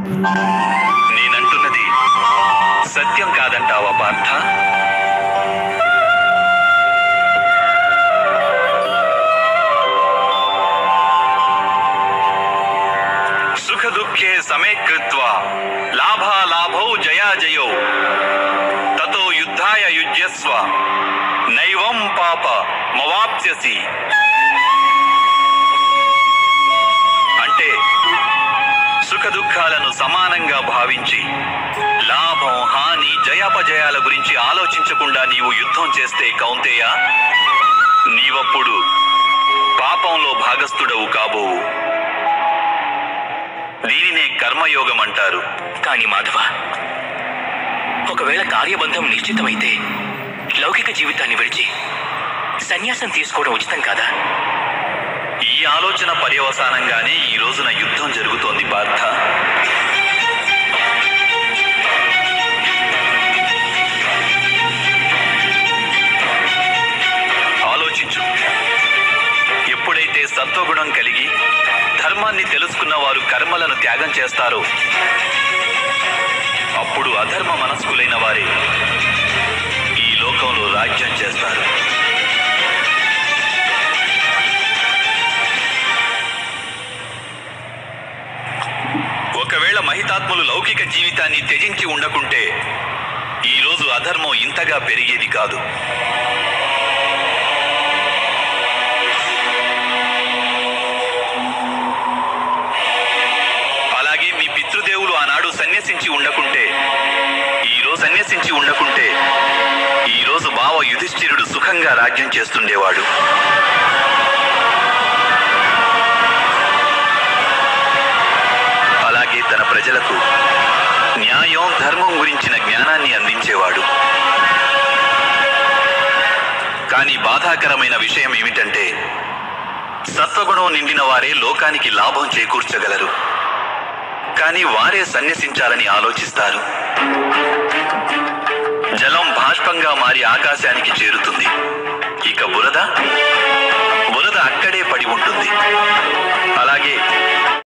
నేనంటున్నది సత్యం కాదంటావా పార్థ సుఖ దుఃఖే సమే కృత్వా లాభాలాభౌ జయాజయౌ తతో యుద్ధాయ యుజ్యస్వ నైవం పాప మవాప్స్యసి అంటే సుఖ దుఃఖాలను సమానంగా భావించి లాభం హాని జయాపజయాల గురించి ఆలోచించకుండా నీవు యుద్ధం చేస్తే కౌంతేయ నీవప్పుడు పాపంలో భాగస్థుడవు కాబోవు దీనినే కర్మయోగం అంటారు కాని మాధవ ఒకవేళ కార్యబంధం నిశ్చితమైతే లౌకిక జీవితాన్ని విడిచి సన్యాసం తీసుకోవడం ఉచితం కాదా ఈ ఆలోచన పర్యవసానంగానే ఈ రోజున యుద్ధం జరుగుతోంది పార్థ ఆలోచించు ఎప్పుడైతే సత్వగుణం కలిగి ధర్మాన్ని తెలుసుకున్న వారు కర్మలను త్యాగం చేస్తారో అప్పుడు అధర్మ మనస్కులైన వారే ఈ లోకంలో రాజ్యం చేస్తారు ఒకవేళ మహితాత్ములు లౌకిక జీవితాన్ని త్యజించి ఉండకుంటే ఈ రోజు అధర్మం ఇంతగా పెరిగేది కాదు అలాగే మీ పితృదేవులు ఆనాడు సన్యసించి ఉండకుంటే ఈ రోజు సన్యసించి ఉండకుంటే ఈ రోజు బావ యుధిష్ఠిరుడు సుఖంగా రాజ్యం చేస్తుండేవాడు అలాగే తన ప్రజలకు న్యాయం ధర్మం గురించిన జ్ఞానాన్ని అందించేవాడు కానీ బాధాకరమైన విషయం ఏమిటంటే సత్వగుణం నిండిన వారే లోకానికి లాభం చేకూర్చగలరు కానీ వారే సన్యసించాలని ఆలోచిస్తారు జలం బాష్పంగా మారి ఆకాశానికి చేరుతుంది ఇక బురద బురద అక్కడే పడి ఉంటుంది అలాగే